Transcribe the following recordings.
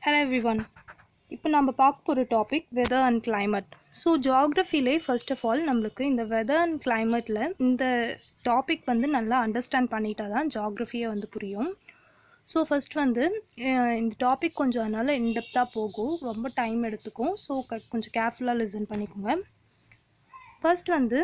hello everyone இப்போ நம்ம பார்க்க போகிற topic weather and climate so ஜியாகிரஃபிலே ஃபர்ஸ்ட் ஆஃப் ஆல் நம்மளுக்கு இந்த வெதர் அண்ட் கிளைமேட்டில் இந்த டாபிக் வந்து நல்லா அண்டர்ஸ்டாண்ட் பண்ணிட்டா தான் ஜியாகிரஃபியே வந்து புரியும் ஸோ ஃபர்ஸ்ட் வந்து அஹ், இந்த டாபிக் கொஞ்சம் அதனால் இன்டெப்த்தாக போகும் ரொம்ப டைம் எடுத்துக்கும் ஸோ கொஞ்சம் கேர்ஃபுல்லாக லிசன் பண்ணிக்கோங்க ஃபர்ஸ்ட் வந்து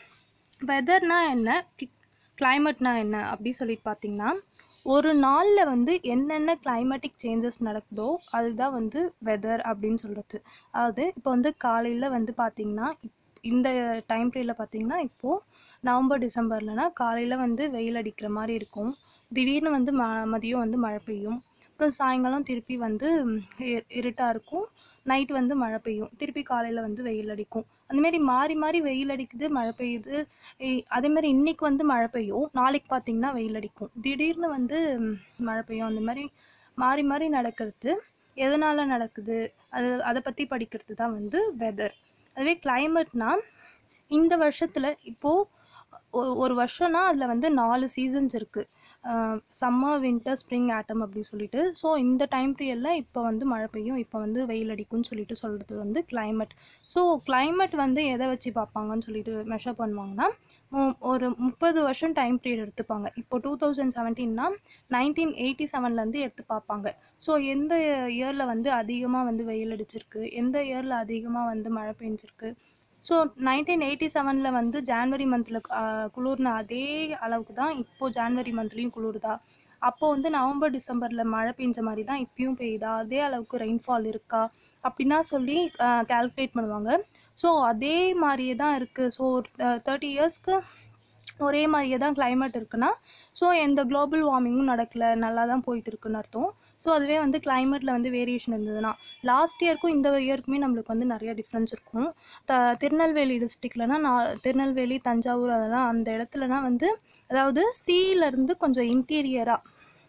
வெதர்னா என்ன கிளைமேட்னா என்ன அப்படி சொல்லிட்டு பார்த்தீங்கன்னா ஒரு நாளில் வந்து என்னென்ன கிளைமேட்டிக் சேஞ்சஸ் நடக்குதோ அதுதான் வந்து வெதர் அப்படின்னு சொல்கிறது அதாவது இப்போ வந்து காலையில் வந்து பார்த்தீங்கன்னா இப் இந்த டைம் பீரியடில் பார்த்தீங்கன்னா இப்போது நவம்பர் டிசம்பர்லனா காலையில் வந்து வெயில் அடிக்கிற மாதிரி இருக்கும் திடீர்னு வந்து ம மதியம் வந்து மழை பெய்யும் அப்புறம் சாயங்காலம் திருப்பி வந்து இ- இருட்டாக இருக்கும் நைட் வந்து மழை பெய்யும் திருப்பி காலையில் வந்து வெயில் அடிக்கும் அந்தமாரி மாறி மாறி வெயில் அடிக்குது மழை பெய்யுது இ- அதேமாரி இன்னைக்கு வந்து மழை பெய்யும் நாளைக்கு பார்த்தீங்கன்னா வெயில் அடிக்கும் திடீர்னு வந்து ம், மழை பெய்யும் அந்த மாதிரி மாறி மாறி நடக்கிறது எதனால் நடக்குது அது அதை பற்றி படிக்கிறது தான் வந்து வெதர் அதுவே கிளைமேட்னா இந்த வருஷத்தில் இப்போது ஒரு வருஷம்னா அதில் வந்து நாலு சீசன்ஸ் இருக்குது சம்மர் வின்டர் ஸ்ப்ரிங் ஆட்டம் அப்படி சொல்லிட்டு ஸோ இந்த டைம் பீரியடில் இப்போ வந்து மழை பெய்யும் இப்போ வந்து வெயில் அடிக்கும்னு சொல்லிட்டு சொல்கிறது வந்து climate ஸோ climate வந்து எதை வச்சு பார்ப்பாங்கன்னு சொல்லிட்டு மெஷர் பண்ணுவாங்கன்னா மு- ஒரு முப்பது வருஷம் டைம் பீரியட் எடுத்துப்பாங்க இப்போ டூ தௌசண்ட் செவன்டீன்னா நைன்டீன் எயிட்டி செவன்லேருந்து எடுத்து பார்ப்பாங்க ஸோ எந்த இயரில் வந்து அதிகமாக வந்து வெயில் அடிச்சிருக்கு எந்த இயரில் அதிகமாக வந்து மழை பெஞ்சிருக்கு ஸோ நைன்டீன் எயிட்டி செவனில் வந்து ஜான்வரி மந்தில் குளிர்ன அதே அளவுக்கு தான் இப்போது ஜான்வரி மந்த்லேயும் குளிருதா அப்போ வந்து நவம்பர் டிசம்பரில் மழை பெஞ்ச மாதிரி தான் இப்பயும் பெய்யுதா அதே அளவுக்கு ரெயின்ஃபால் இருக்கா அப்படின்னா சொல்லி கால்குலேட் பண்ணுவாங்க ஸோ அதே மாதிரியே தான் இருக்குது ஸோ தேர்ட்டி இயர்ஸ்க்கு ஒரே மாதிரியே தான் climate இருக்குன்னா ஸோ எந்த குளோபல் வார்மிங்கும் நடக்கல நல்லா தான் போயிட்டு இருக்குன்னு அர்த்தம் ஸோ அதுவே வந்து கிளைமேட்டில் வந்து வேரியேஷன் இருந்ததுன்னா லாஸ்ட் இயருக்கும் இந்த இயருக்குமே நம்மளுக்கு வந்து நிறைய டிஃப்ரென்ஸ் இருக்கும் த திருநெல்வேலி டிஸ்ட்ரிக்ட்லனா நான் திருநெல்வேலி தஞ்சாவூர் அதெல்லாம் அந்த இடத்துலனா வந்து அதாவது சீலேருந்து கொஞ்சம் இன்டீரியராக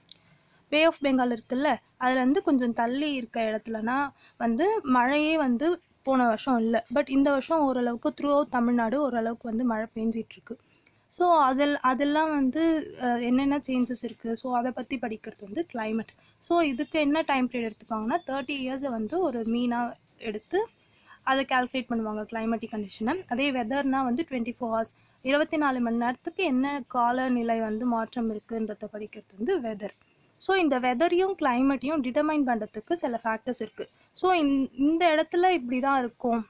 பே ஆஃப் பெங்கால் இருக்குல்ல அதில் வந்து கொஞ்சம் தள்ளி இருக்க இடத்துலனா வந்து மழையே வந்து போன வருஷம் இல்லை பட் இந்த வருஷம் ஓரளவுக்கு த்ரூ அவுட் தமிழ்நாடு ஓரளவுக்கு வந்து மழை பெஞ்சிட்டு இருக்கு ஸோ அதில் அதெல்லாம் வந்து அஹ், என்னென்ன சேஞ்சஸ் இருக்குது ஸோ அதை பற்றி படிக்கிறது வந்து climate ஸோ இதுக்கு என்ன டைம் பீரியட் எடுத்துப்பாங்கன்னா தேர்ட்டி இயர்ஸை வந்து ஒரு மீனாக எடுத்து அதை கால்குலேட் பண்ணுவாங்க கிளைமேட்டிக் கண்டிஷனை அதே வெதர்னால் வந்து டுவெண்ட்டி ஃபோர் ஹவர்ஸ் இருபத்தி நாலு மணி நேரத்துக்கு என்ன காலநிலை வந்து மாற்றம் இருக்குன்றத படிக்கிறது வந்து வெதர் ஸோ இந்த வெதரையும் கிளைமேட்டையும் டிட்டர்மைன் பண்ணுறதுக்கு சில ஃபேக்டர்ஸ் இருக்குது ஸோ இந்த இடத்துல இப்படி தான் இருக்கும்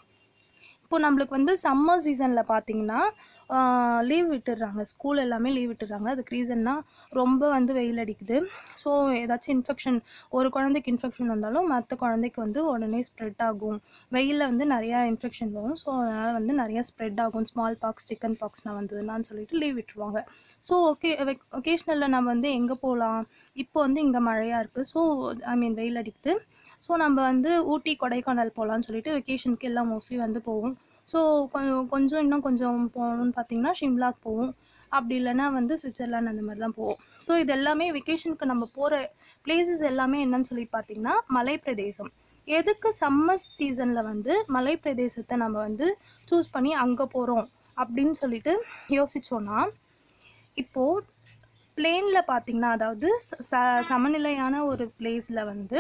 இப்போ நம்மளுக்கு வந்து சம்மர் சீசனில் பார்த்தீங்கன்னா லீவ் விட்டுடுறாங்க ஸ்கூல் எல்லாமே லீவ் விட்டுடுறாங்க அதுக்கு ரீசன்னா ரொம்ப வந்து வெயில் அடிக்குது ஸோ ஏதாச்சும் இன்ஃபெக்ஷன் ஒரு குழந்தைக்கு இன்ஃபெக்ஷன் வந்தாலும் மற்ற குழந்தைக்கு வந்து உடனே ஸ்ப்ரெட் ஆகும் வெயிலில் வந்து நிறையா இன்ஃபெக்ஷன் வரும் ஸோ அதனால் வந்து நிறையா ஸ்ப்ரெட் ஆகும் ஸ்மால் பாக்ஸ் சிக்கன் பாக்ஸ்னால் வந்ததுன்னான்னு சொல்லிட்டு லீவ் விட்டுருவாங்க ஸோ ஓகே ஒகேஷ்னலில் நம்ம வந்து எங்கே போகலாம் இப்போ வந்து இங்கே மழையாக இருக்குது ஸோ ஐ மீன் வெயில் அடிக்குது ஸோ நம்ம வந்து ஊட்டி கொடைக்கானல் போகலான்னு சொல்லிட்டு வெக்கேஷனுக்கு எல்லாம் மோஸ்ட்லி வந்து போவோம் ஸோ கொஞ்சம் கொஞ்சம் இன்னும் கொஞ்சம் போகணும்னு பார்த்தீங்கன்னா ஷிம்லாக்கு போவோம் அப்படி இல்லைன்னா வந்து சுவிட்சர்லாந்து அந்த மாதிரி தான் போவோம் ஸோ இது எல்லாமே வெக்கேஷனுக்கு நம்ம போகிற பிளேசஸ் எல்லாமே என்னன்னு சொல்லி பார்த்தீங்கன்னா மலை பிரதேசம் எதுக்கு சம்மர் சீசனில் வந்து மலை பிரதேசத்தை நம்ம வந்து சூஸ் பண்ணி அங்கே போகிறோம் அப்படின்னு சொல்லிட்டு யோசிச்சோன்னா இப்போது பிளேனில் பார்த்தீங்கன்னா அதாவது ச ச- சமநிலையான ஒரு பிளேஸில் வந்து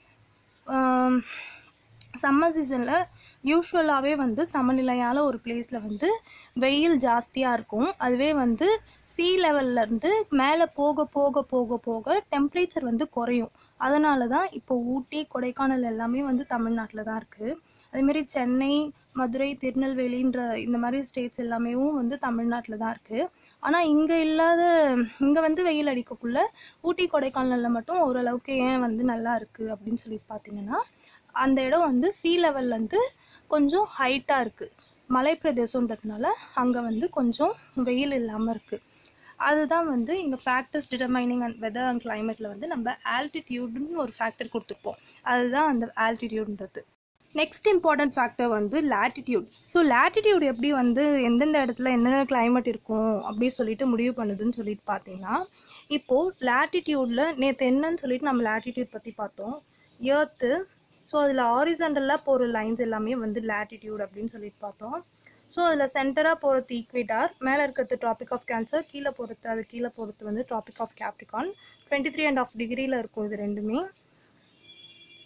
சம்மர் சீசனில் யூஸ்வலாகவே வந்து சமநிலையான ஒரு பிளேஸில் வந்து வெயில் ஜாஸ்தியாக இருக்கும் அதுவே வந்து சீ இருந்து மேலே போக போக போக போக டெம்ப்ரேச்சர் வந்து குறையும் அதனால தான் இப்போ ஊட்டி கொடைக்கானல் எல்லாமே வந்து தமிழ்நாட்டில் தான் இருக்குது அதேமாரி சென்னை மதுரை திருநெல்வேலின்ற இந்த மாதிரி ஸ்டேட்ஸ் எல்லாமே வந்து தமிழ்நாட்டில் தான் இருக்குது ஆனால் இங்கே இல்லாத இங்கே வந்து வெயில் அடிக்கக்குள்ள ஊட்டி கொடைக்கானலில் மட்டும் ஓரளவுக்கு ஏன் வந்து நல்லா இருக்குது அப்படின்னு சொல்லி பார்த்தீங்கன்னா அந்த இடம் வந்து சீ லெவல்லேருந்து கொஞ்சம் ஹைட்டாக இருக்குது மலை பிரதேசன்றதுனால அங்கே வந்து கொஞ்சம் வெயில் இல்லாமல் இருக்குது அதுதான் வந்து இங்கே factors determining and weather and கிளைமேட்டில் வந்து நம்ம ஆல்டிடியூடுன்னு ஒரு ஃபேக்டர் கொடுத்துருப்போம் அதுதான் அந்த ஆல்டிடியூட்ன்றது நெக்ஸ்ட் இம்பார்ட்டன்ட் ஃபேக்டர் வந்து latitude ஸோ latitude எப்படி வந்து எந்தெந்த இடத்துல என்னென்ன climate இருக்கும் அப்படி சொல்லிட்டு முடிவு பண்ணுதுன்னு சொல்லிட்டு பார்த்தீங்கன்னா இப்போது latitudeல நேற்று என்னன்னு சொல்லிட்டு நம்ம latitude பற்றி பார்த்தோம் எர்த்து ஸோ அதில் ஹாரிசண்டலாக போகிற லைன்ஸ் எல்லாமே வந்து latitude அப்படின்னு சொல்லிட்டு பார்த்தோம் ஸோ அதில் சென்டராக போகிறது ஈக்வேட்டார் மேலே இருக்கிறது ட்ராபிக் ஆஃப் கேன்சர் கீழே போகிறது அது கீழே போகிறது வந்து tropic of capricorn twenty three and half டிகிரியில் இருக்கும் இது ரெண்டுமே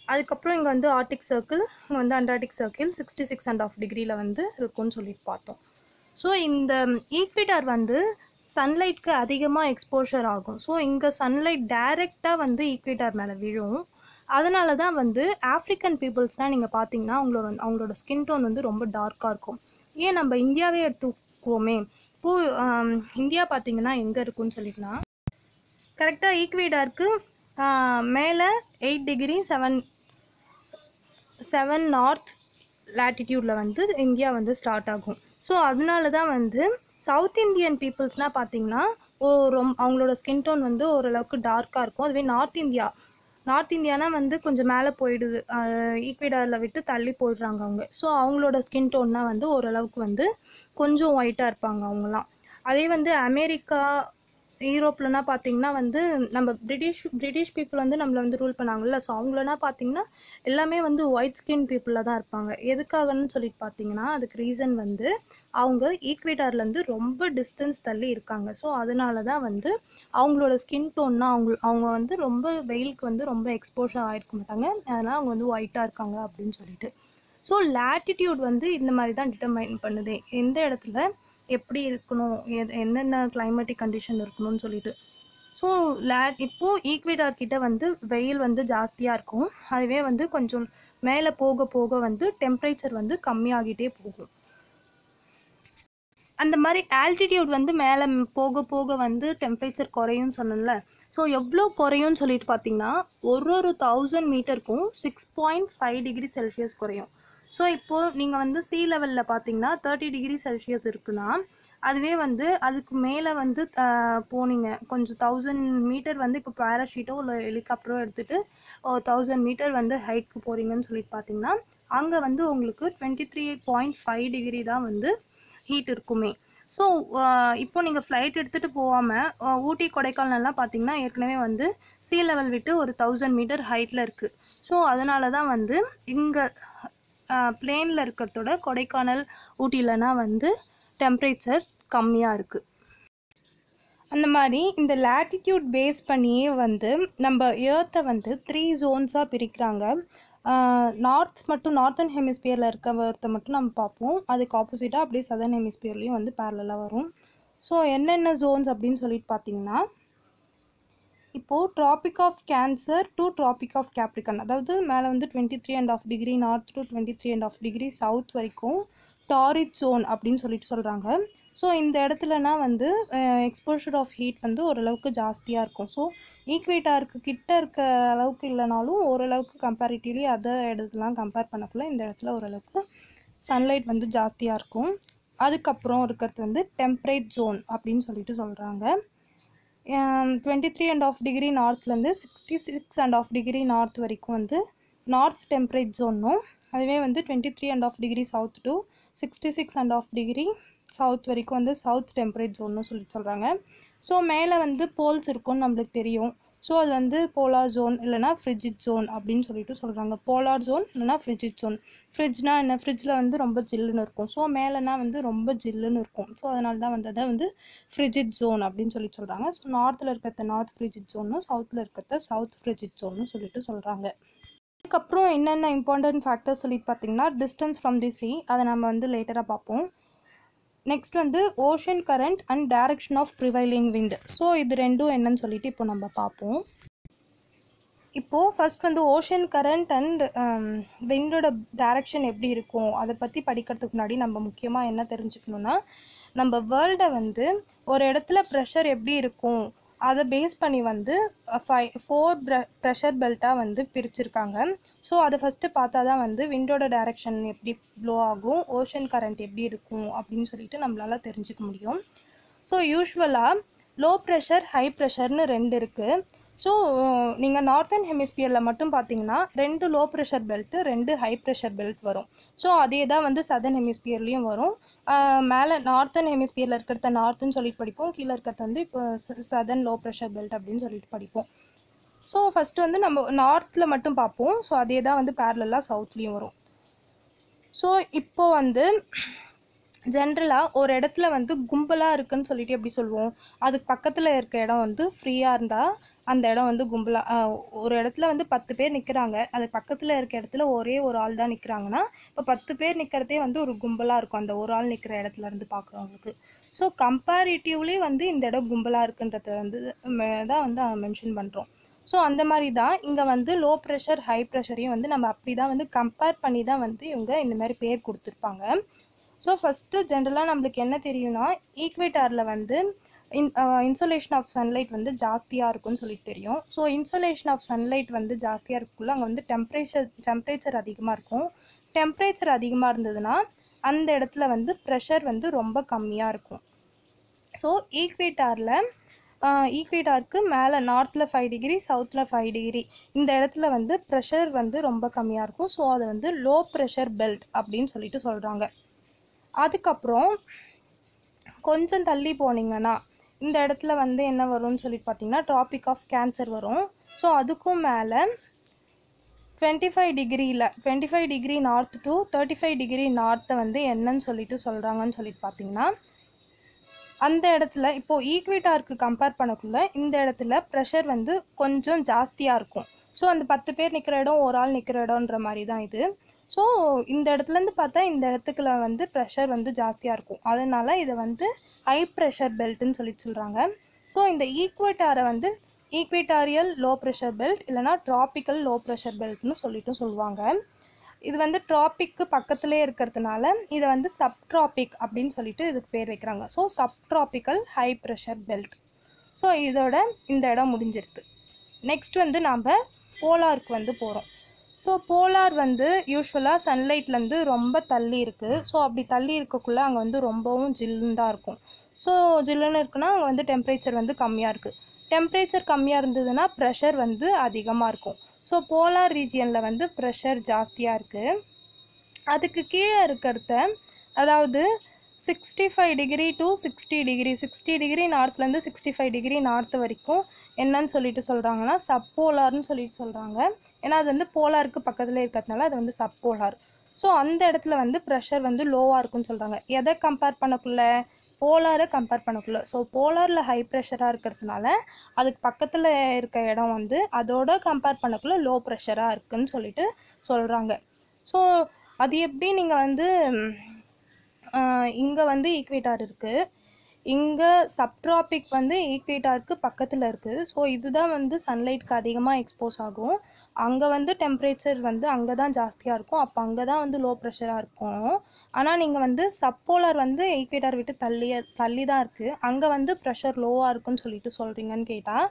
அதுக்கப்புறம் இங்கே வந்து ஆர்டிக் சர்க்கிள் இங்கே வந்து antarctic circle sixty six and half டிகிரியில் வந்து இருக்கும்னு சொல்லிட்டு பார்த்தோம் ஸோ இந்த ஈக்விட்டார் வந்து சன்லைட்க்கு அதிகமாக எக்ஸ்போஷர் ஆகும் ஸோ இங்கே சன்லைட் டைரெக்டாக வந்து ஈக்விட்டார் மேலே விழும் அதனால தான் வந்து ஆஃப்ரிக்கன் பீப்புள்ஸ்னால் நீங்கள் பார்த்தீங்கன்னா அவங்களோட அவங்களோட ஸ்கின் டோன் வந்து ரொம்ப டார்க்காக இருக்கும் ஏன் நம்ம இந்தியாவே எடுத்துக்குவோமே இப்போ ஆம், இந்தியா பார்த்தீங்கன்னா எங்கே இருக்குன்னு சொல்லிட்டுனா கரெக்டாக ஈக்விடாருக்கு மேலே eight degree seven seven north லேட்டிடியூடில் வந்து இந்தியா வந்து ஸ்டார்ட் ஆகும் ஸோ அதனால தான் வந்து சவுத் இந்தியன் பீப்புள்ஸ்னால் பார்த்தீங்கன்னா ஓ ரொம் அவங்களோட ஸ்கின் டோன் வந்து ஓரளவுக்கு டார்க்காக இருக்கும் அதுவே நார்த் இந்தியா நார்த் இந்தியானா வந்து கொஞ்சம் மேலே போயிடுது ஈக்விடாரில் விட்டு தள்ளி போயிடுறாங்க அவங்க ஸோ அவங்களோட ஸ்கின் டோன்னா வந்து ஓரளவுக்கு வந்து கொஞ்சம் ஒயிட்டாக இருப்பாங்க அவங்கலாம் அதே வந்து அமெரிக்கா யூரோப்லனா பார்த்தீங்கன்னா வந்து நம்ம பிரிட்டிஷ் பிரிட்டிஷ் பீப்புள் வந்து நம்மளை வந்து ரூல் பண்ணாங்கல்ல ஸோ அவங்களனா பார்த்தீங்கன்னா எல்லாமே வந்து ஒயிட் ஸ்கின் பீப்புளில் தான் இருப்பாங்க எதுக்காகன்னு சொல்லிட்டு பார்த்தீங்கன்னா அதுக்கு ரீசன் வந்து அவங்க ஈக்வேட்டர்லேருந்து ரொம்ப டிஸ்டன்ஸ் தள்ளி இருக்காங்க ஸோ அதனால தான் வந்து அவங்களோட ஸ்கின் டோன்னா அவங்க அவங்க வந்து ரொம்ப வெயிலுக்கு வந்து ரொம்ப எக்ஸ்போஷர் ஆகிருக்க மாட்டாங்க அதனால் அவங்க வந்து ஒயிட்டாக இருக்காங்க அப்படின்னு சொல்லிட்டு ஸோ லேட்டிடியூட் வந்து இந்த மாதிரி தான் டிட்டர்மைன் பண்ணுது எந்த இடத்துல எப்படி இருக்கணும் எது என்னென்ன கிளைமேட்டிக் கண்டிஷன் இருக்கணும்னு சொல்லிட்டு ஸோ லே இப்போது ஈக்வேடார் கிட்ட வந்து வெயில் வந்து ஜாஸ்தியாக இருக்கும் அதுவே வந்து கொஞ்சம் மேலே போக போக வந்து டெம்பரேச்சர் வந்து கம்மியாகிட்டே போகும் அந்த மாதிரி ஆல்டிடியூட் வந்து மேலே போக போக வந்து டெம்பரேச்சர் குறையும்னு சொன்னேன்ல ஸோ எவ்வளோ குறையும்னு சொல்லிட்டு பார்த்தீங்கன்னா ஒரு ஒரு தௌசண்ட் மீட்டருக்கும் six point five degree celsius குறையும் ஸோ இப்போது நீங்கள் வந்து சீ லெவலில் பார்த்தீங்கன்னா தேர்ட்டி டிகிரி செல்சியஸ் இருக்குன்னா அதுவே வந்து அதுக்கு மேலே வந்து ஆஹ், போனீங்க கொஞ்சம் தௌசண்ட் மீட்டர் வந்து இப்போ பேராஷீட்டோ இல்லை ஹெலிகாப்டரோ எடுத்துகிட்டு தௌசண்ட் மீட்டர் வந்து ஹைட்க்கு போகிறீங்கன்னு சொல்லிட்டு பார்த்தீங்கன்னா அங்கே வந்து உங்களுக்கு twenty three point five degree தான் வந்து ஹீட் இருக்குமே ஸோ இப்போ நீங்கள் ஃப்ளைட் எடுத்துகிட்டு போகாமல் ஊட்டி கொடைக்கானல்லாம் பார்த்தீங்கன்னா ஏற்கனவே வந்து சீ லெவல் விட்டு ஒரு தௌசண்ட் மீட்டர் ஹைட்டில் இருக்குது ஸோ அதனால தான் வந்து இங்கே பிளேனில் இருக்கிறதோட கொடைக்கானல் ஊட்டிலனா வந்து டெம்பரேச்சர் கம்மியாக இருக்குது அந்த மாதிரி இந்த லேட்டிடியூட் பேஸ் பண்ணியே வந்து நம்ம ஏர்த்தை வந்து த்ரீ ஜோன்ஸாக பிரிக்கிறாங்க நார்த் மட்டும் நார்த்தன் ஹெமிஸ்பியரில் இருக்கிறத மட்டும் நம்ம பார்ப்போம் அதுக்கு ஆப்போசிட்டாக அப்படியே சதர்ன் ஹெமிஸ்பியர்லேயும் வந்து பேரலாக வரும் ஸோ என்னென்ன ஜோன்ஸ் அப்படின்னு சொல்லிட்டு பார்த்தீங்கன்னா இப்போது tropic of cancer to tropic of capricorn அதாவது மேலே வந்து twenty three and half degree north to twenty three and half degree south வரைக்கும் டாரிட் ஜோன் அப்படின்னு சொல்லிட்டு சொல்கிறாங்க ஸோ இந்த இடத்துலனா வந்து எக்ஸ்போஷர் ஆஃப் ஹீட் வந்து ஓரளவுக்கு ஜாஸ்தியாக இருக்கும் ஸோ ஈக்வேட்டாருக்கு கிட்ட இருக்க அளவுக்கு இல்லைனாலும் ஓரளவுக்கு கம்பேரிட்டிவ்லி அதர் இடத்துலாம் கம்பேர் பண்ணக்குள்ள இந்த இடத்துல ஓரளவுக்கு சன்லைட் வந்து ஜாஸ்தியாக இருக்கும் அதுக்கப்புறம் இருக்கிறது வந்து டெம்பரேட் ஜோன் அப்படின்னு சொல்லிட்டு சொல்கிறாங்க twenty three and half degree நார்த்லேருந்து sixty six and half degree north வரைக்கும் வந்து நார்த் டெம்பரேட் ஜோனும் அதுவே வந்து twenty three and half degree south to sixty six and half degree south வரைக்கும் வந்து சவுத் டெம்பரேட் ஜோன்னு சொல்லி சொல்கிறாங்க ஸோ மேலே வந்து போல்ஸ் இருக்கும்னு நம்மளுக்கு தெரியும் ஸோ அது வந்து போலார் ஜோன் இல்லைனா ஃப்ரிட்ஜிட் ஜோன் அப்படின்னு சொல்லிட்டு சொல்கிறாங்க போலார் ஜோன் இல்லைனா ஃப்ரிட்ஜிட் ஜோன் ஃப்ரிட்ஜ்னா என்ன ஃப்ரிட்ஜில் வந்து ரொம்ப ஜில்லுன்னு இருக்கும் ஸோ மேலேனா வந்து ரொம்ப ஜில்லுன்னு இருக்கும் ஸோ அதனால தான் வந்து அதை வந்து ஃப்ரிட்ஜிட் ஜோன் அப்படின்னு சொல்லி சொல்கிறாங்க ஸோ நார்த்தில் இருக்கிறத நார்த் ஃப்ரிட்ஜிட் ஜோனும் சவுத்தில் இருக்கிறத சவுத் ஃப்ரிட்ஜிட் ஜோன்னு சொல்லிட்டு சொல்கிறாங்க அதுக்கப்புறம் என்னென்ன இம்பார்ட்டன்ட் ஃபேக்டர்ஸ் சொல்லிட்டு பார்த்தீங்கன்னா டிஸ்டன்ஸ் ஃப்ரம் தி sea அதை நம்ம வந்து லேட்டராக பார்ப்போம் நெக்ஸ்ட் வந்து ocean current and direction of prevailing wind so இது ரெண்டும் என்னன்னு சொல்லிட்டு இப்போ நம்ம பார்ப்போம் இப்போது ஃபர்ஸ்ட் வந்து ஓஷன் கரண்ட் அண்ட் விண்டோட டைரக்ஷன் எப்படி இருக்கும் அதை பற்றி படிக்கிறதுக்கு முன்னாடி நம்ம முக்கியமாக என்ன தெரிஞ்சுக்கணுன்னா நம்ம வேர்ல்டை வந்து ஒரு இடத்துல ப்ரெஷர் எப்படி இருக்கும் அதை பேஸ் பண்ணி வந்து ஃபை ஃபோர் ப்ரெஷர் பெல்ட்டாக வந்து பிரிச்சிருக்காங்க ஸோ அதை ஃபஸ்ட்டு பார்த்தா தான் வந்து விண்டோட டைரக்ஷன் எப்படி ப்ளோ ஆகும் ஓஷன் கரண்ட் எப்படி இருக்கும் அப்படின்னு சொல்லிட்டு நம்மளால தெரிஞ்சுக்க முடியும் ஸோ யூஸ்வலாக லோ ப்ரெஷர் ஹை ப்ரெஷர்னு ரெண்டு இருக்குது ஸோ நீங்கள் நார்த்தன் ஹெமிஸ்பியரில் மட்டும் பார்த்தீங்கன்னா ரெண்டு லோ ப்ரெஷர் பெல்ட்டு ரெண்டு ஹை ப்ரெஷர் பெல்ட் வரும் ஸோ அதே தான் வந்து சதர்ன் ஹெமிஸ்பியர்லேயும் வரும் மேலே நார்த்தன் ஹெமிஸ்பியரில் இருக்கிறத நார்த்துன்னு சொல்லிட்டு படிப்போம் கீழே இருக்கிறது வந்து இப்போ சதர்ன் லோ ப்ரெஷர் பெல்ட் அப்படின்னு சொல்லிட்டு படிப்போம் ஸோ ஃபஸ்ட்டு வந்து நம்ம நார்த்தில் மட்டும் பார்ப்போம் ஸோ அதே தான் வந்து பேரலாக சவுத்லேயும் வரும் ஸோ இப்போ வந்து ஜென்ரலாக ஒரு இடத்துல வந்து கும்பலாக இருக்குன்னு சொல்லிட்டு எப்படி சொல்லுவோம் அதுக்கு பக்கத்தில் இருக்க இடம் வந்து ஃப்ரீயாக இருந்தால் அந்த இடம் வந்து கும்பலாக ஒரு இடத்துல வந்து பத்து பேர் நிற்கிறாங்க அது பக்கத்தில் இருக்க இடத்துல ஒரே ஒரு ஆள் தான் நிற்கிறாங்கன்னா இப்போ பத்து பேர் நிற்கிறதே வந்து ஒரு கும்பலாக இருக்கும் அந்த ஒரு ஆள் நிற்கிற இடத்துல இருந்து பார்க்குறவங்களுக்கு ஸோ கம்பேரிட்டிவ்லி வந்து இந்த இடம் கும்பலாக இருக்குன்றத வந்து ம- தான் வந்து மென்ஷன் பண்ணுறோம் ஸோ அந்த மாதிரி தான் இங்கே வந்து லோ ப்ரெஷர் ஹை ப்ரெஷரையும் வந்து நம்ம அப்படி தான் வந்து கம்பேர் பண்ணி தான் வந்து இவங்க இந்த மாதிரி பேர் கொடுத்துருப்பாங்க ஸோ ஃபஸ்ட்டு ஜென்ரலாக நம்மளுக்கு என்ன தெரியும்னா ஈக்வேட்டாரில் வந்து இன் இன்சோலேஷன் ஆஃப் சன்லைட் வந்து ஜாஸ்தியாக இருக்கும்னு சொல்லிட்டு தெரியும் ஸோ இன்சோலேஷன் ஆஃப் சன்லைட் வந்து ஜாஸ்தியாக இருக்குள்ள அங்கே வந்து டெம்பரேச்சர் டெம்பரேச்சர் அதிகமாக இருக்கும் டெம்பரேச்சர் அதிகமாக இருந்ததுன்னா அந்த இடத்துல வந்து ப்ரெஷர் வந்து ரொம்ப கம்மியாக இருக்கும் ஸோ ஈக்வேட்டாரில் ஈக்வேட்டாருக்கு மேலே நார்த்தில் ஃபைவ் டிகிரி சவுத்தில் ஃபைவ் டிகிரி இந்த இடத்துல வந்து ப்ரெஷர் வந்து ரொம்ப கம்மியாக இருக்கும் ஸோ அதை வந்து லோ ப்ரெஷர் பெல்ட் அப்படின்னு சொல்லிட்டு சொல்கிறாங்க அதுக்கப்புறம் கொஞ்சம் தள்ளி போனீங்கன்னா இந்த இடத்துல வந்து என்ன வரும்னு சொல்லிட்டு பார்த்தீங்கன்னா ட்ராபிக் ஆஃப் கேன்சர் வரும் ஸோ அதுக்கும் மேலே டுவெண்ட்டி ஃபைவ் டிகிரியில் twenty five degree north to thirty five degree நார்த்தை வந்து என்னன்னு சொல்லிட்டு சொல்கிறாங்கன்னு சொல்லிட்டு பார்த்தீங்கன்னா அந்த இடத்துல இப்போது ஈக்வேட்டாருக்கு கம்பேர் பண்ணக்குள்ள இந்த இடத்துல ப்ரெஷர் வந்து கொஞ்சம் ஜாஸ்தியாக இருக்கும் ஸோ அந்த பத்து பேர் நிற்கிற இடம் ஒரு ஆள் நிற்கிற இடம்ன்ற மாதிரி தான் இது ஸோ இந்த இடத்துலேருந்து பார்த்தா இந்த இடத்துக்குள்ள வந்து ப்ரெஷர் வந்து ஜாஸ்தியாக இருக்கும் அதனால் இதை வந்து ஹை ப்ரெஷர் பெல்ட்னு சொல்லிட்டு சொல்கிறாங்க ஸோ இந்த ஈக்வேட்டாரை வந்து ஈக்வேட்டாரியல் லோ ப்ரெஷர் பெல்ட் இல்லைனா ட்ராபிக்கல் லோ ப்ரெஷர் பெல்ட்னு சொல்லிட்டும் சொல்லுவாங்க இது வந்து ட்ராபிக்கு பக்கத்துலேயே இருக்கிறதுனால இதை வந்து சப்ட்ராபிக் அப்படின்னு சொல்லிட்டு இதுக்கு பேர் வைக்கிறாங்க so subtropical high pressure belt so இதோட இந்த இடம் முடிஞ்சிருது நெக்ஸ்ட் வந்து நாம் போலாருக்கு வந்து போகிறோம் ஸோ போலார் வந்து யூஸ்வலாக சன்லைட்லேருந்து ரொம்ப தள்ளி இருக்குது ஸோ அப்படி தள்ளி இருக்கக்குள்ளே அங்கே வந்து ரொம்பவும் ஜில்லுன்னு தான் இருக்கும் ஸோ ஜில்லுன்னு இருக்குன்னா அங்கே வந்து டெம்பரேச்சர் வந்து கம்மியாக இருக்குது டெம்பரேச்சர் கம்மியாக இருந்ததுன்னா ப்ரெஷர் வந்து அதிகமாக இருக்கும் ஸோ போலார் ரீஜியனில் வந்து ப்ரெஷர் ஜாஸ்தியாக இருக்குது அதுக்கு கீழே இருக்கிறத அதாவது sixty five degree to sixty degree sixty degree நார்த்லேருந்து சிக்ஸ்டி ஃபைவ் டிகிரி நார்த் வரைக்கும் என்னன்னு சொல்லிட்டு சொல்கிறாங்கன்னா சப்போலார்னு சொல்லிட்டு சொல்கிறாங்க ஏன்னா அது வந்து போலாருக்கு பக்கத்தில் இருக்கிறதுனால அது வந்து சப்போலார் ஸோ அந்த இடத்துல வந்து ப்ரெஷர் வந்து லோவாக இருக்குன்னு சொல்கிறாங்க எதை கம்பேர் பண்ணக்குள்ள போலாரை கம்பேர் பண்ணக்குள்ள ஸோ போலாரில் ஹை ப்ரெஷராக இருக்கிறதுனால அதுக்கு பக்கத்தில் இருக்க இடம் வந்து அதோட கம்பேர் பண்ணக்குள்ள லோ ப்ரெஷராக இருக்குன்னு சொல்லிட்டு சொல்கிறாங்க ஸோ அது எப்படி நீங்கள் வந்து இங்கே வந்து ஈக்வேட்டார் இருக்குது இங்கே சப்ட்ராபிக் வந்து ஈக்வேட்டாருக்கு பக்கத்தில் இருக்குது ஸோ இதுதான் வந்து சன்லைட்க்கு அதிகமாக எக்ஸ்போஸ் ஆகும் அங்கே வந்து டெம்பரேச்சர் வந்து அங்கே தான் ஜாஸ்தியாக இருக்கும் அப்போ அங்கே தான் வந்து லோ ப்ரெஷராக இருக்கும் ஆனால் நீங்கள் வந்து சப்போலார் வந்து ஈக்வேட்டார் விட்டு தள்ளி தள்ளி தான் இருக்குது அங்கே வந்து ப்ரெஷர் லோவாக இருக்குன்னு சொல்லிட்டு சொல்கிறீங்கன்னு கேட்டால்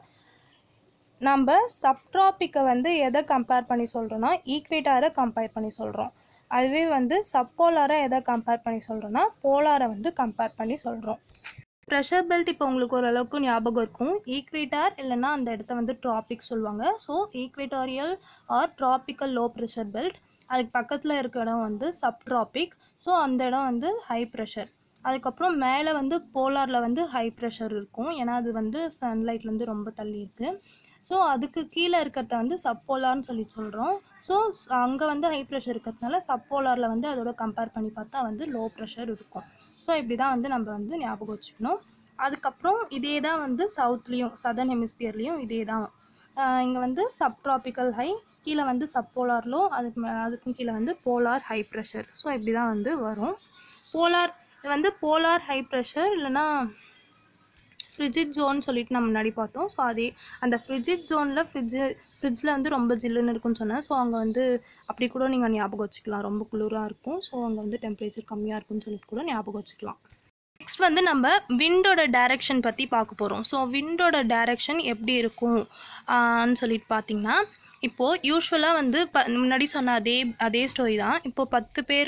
நம்ம சப்ட்ராபிக்கை வந்து எதை கம்பேர் பண்ணி சொல்கிறோன்னா ஈக்வேட்டாரை கம்பேர் பண்ணி சொல்கிறோம் அதுவே வந்து சப்போலாரை எதை கம்பேர் பண்ணி சொல்கிறோன்னா போலாரை வந்து கம்பேர் பண்ணி சொல்கிறோம் ப்ரெஷர் பெல்ட் இப்போ உங்களுக்கு ஓரளவுக்கு ஞாபகம் இருக்கும் ஈக்வேட்டார் இல்லைன்னா அந்த இடத்த வந்து ட்ராபிக் சொல்லுவாங்க so equatorial or tropical low pressure belt அதுக்கு பக்கத்தில் இருக்க இடம் வந்து சப்ட்ராபிக் ஸோ அந்த இடம் வந்து ஹை ப்ரெஷர் அதுக்கப்புறம் மேலே வந்து போலாரில் வந்து ஹை ப்ரெஷர் இருக்கும் ஏன்னா அது வந்து சன்லைட்லேருந்து ரொம்ப தள்ளி இருக்குது ஸோ அதுக்கு கீழே இருக்கிறத வந்து சப்போலார்னு சொல்லி சொல்கிறோம் ஸோ அங்கே வந்து ஹை ப்ரெஷர் இருக்கிறதுனால சப்போலாரில் வந்து அதோட கம்பேர் பண்ணி பார்த்தா வந்து லோ ப்ரெஷர் இருக்கும் ஸோ இப்படி தான் வந்து நம்ம வந்து ஞாபகம் வச்சுக்கணும் அதுக்கப்புறம் இதே தான் வந்து சவுத்லேயும் சதர்ன் ஹெமிஸ்பியர்லேயும் இதே தான் இங்கே வந்து சப்ட்ராபிக்கல் ஹை கீழே வந்து சப்போலார்லோ அதுக்கு மே அதுக்கும் கீழே வந்து போலார் ஹை ப்ரெஷர் ஸோ இப்படி தான் வந்து வரும் போலார் இது வந்து போலார் ஹை ப்ரெஷர் இல்லைன்னா ஃப்ரிட்ஜிட் ஜோன் சொல்லிட்டு நம்ம முன்னாடி பார்த்தோம் ஸோ அதே அந்த ஃப்ரிட்ஜிட் ஜோனில் ஃப்ரிட்ஜு ஃப்ரிட்ஜில் வந்து ரொம்ப ஜில்லுன்னு இருக்குன்னு சொன்னேன் ஸோ அங்கே வந்து அப்படி கூட நீங்கள் ஞாபகம் வச்சுக்கலாம் ரொம்ப குளிராக இருக்கும் ஸோ அங்கே வந்து டெம்பரேச்சர் கம்மியாக இருக்குன்னு சொல்லிட்டு கூட ஞாபகம் வச்சுக்கலாம் நெக்ஸ்ட் வந்து நம்ம விண்டோட டைரக்ஷன் பற்றி பார்க்க போகிறோம் ஸோ விண்டோட டைரக்ஷன் எப்படி இருக்கும் ஆன்னு சொல்லிட்டு பார்த்தீங்கன்னா இப்போது யூஸ்வலாக வந்து ப முன்னாடி சொன்ன அதே அதே ஸ்டோரி தான் இப்போது பத்து பேர்